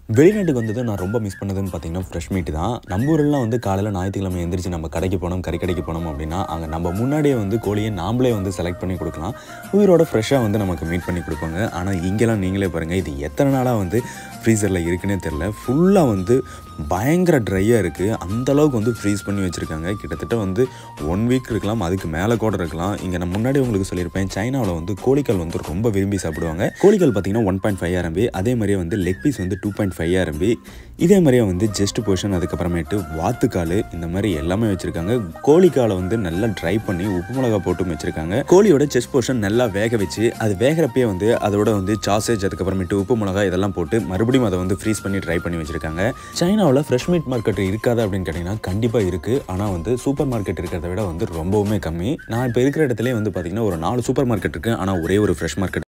வெளிநாட்டுக்கு வந்தது நான் ரொம்ப மிஸ் பண்ணதுன்னு பார்த்தீங்கன்னா ஃப்ரெஷ் மீட் தான் நம்ம ஊரெல்லாம் வந்து காலையில் ஞாயிற்றுக்கிழமை எந்திரிச்சு நம்ம கடைக்கு போனோம் கறி கடைக்கு போனோம் அப்படின்னா அங்கே நம்ம முன்னாடியே வந்து கோழியை நாமளே வந்து செலக்ட் பண்ணி கொடுக்கலாம் உயிரோட ஃப்ரெஷ்ஷாக வந்து நமக்கு மீட் பண்ணி கொடுப்பாங்க ஆனால் இங்கெல்லாம் நீங்களே பாருங்கள் இது எத்தனை நாளாக வந்து ஃப்ரீசரில் இருக்குன்னே தெரில ஃபுல்லாக வந்து பயங்கர ட்ரையாக இருக்குது அந்தளவுக்கு வந்து ஃப்ரீஸ் பண்ணி வச்சுருக்காங்க கிட்டத்தட்ட வந்து ஒன் வீக் இருக்கலாம் அதுக்கு மேலே கூட இருக்கலாம் இங்கே நான் முன்னாடி உங்களுக்கு சொல்லியிருப்பேன் சைனாவில் வந்து கோழிக்கால் வந்து ரொம்ப விரும்பி சாப்பிடுவாங்க கோழிக்கால் பார்த்தீங்கன்னா ஒன் பாயிண்ட் ஃபைவ் ஆரம்பி அதே மாதிரியே வந்து லெக் பீஸ் வந்து டூ பாயிண்ட் ஃபைவ் ஆரம்பி இதே மாதிரியே வந்து ஜஸ்ட் பொசிஷன் அதுக்கப்புறமேட்டு வாத்துக்கால் இந்த மாதிரி எல்லாமே வச்சுருக்காங்க கோழிக்காலை வந்து நல்லா ட்ரை பண்ணி உப்பு மிளகா போட்டும் வச்சுருக்காங்க கோழியோட செஸ்ட் போர்ஷன் நல்லா வேக வச்சு அது வேகிறப்பயே வந்து அதோட வந்து சாசேஜ் அதுக்கப்புறமேட்டு உப்பு மிளகா இதெல்லாம் போட்டு மறுபடியும் அதை வந்து ஃப்ரீஸ் பண்ணி ட்ரை பண்ணி வச்சுருக்காங்க சைனாவில் ஃப்ரெஷ் மீட் மார்க்கெட் இருக்காது அப்படின்னு கேட்டிங்கன்னா கண்டிப்பாக இருக்குது ஆனால் வந்து சூப்பர் மார்க்கெட் இருக்கிறத விட வந்து ரொம்பவுமே கம்மி நான் இப்போ இருக்கிற இடத்துல வந்து பார்த்திங்கன்னா ஒரு நாலு சூப்பர் மார்க்கெட் இருக்குது ஆனால் ஒரே ஒரு ஃப்ரெஷ் மார்க்கெட்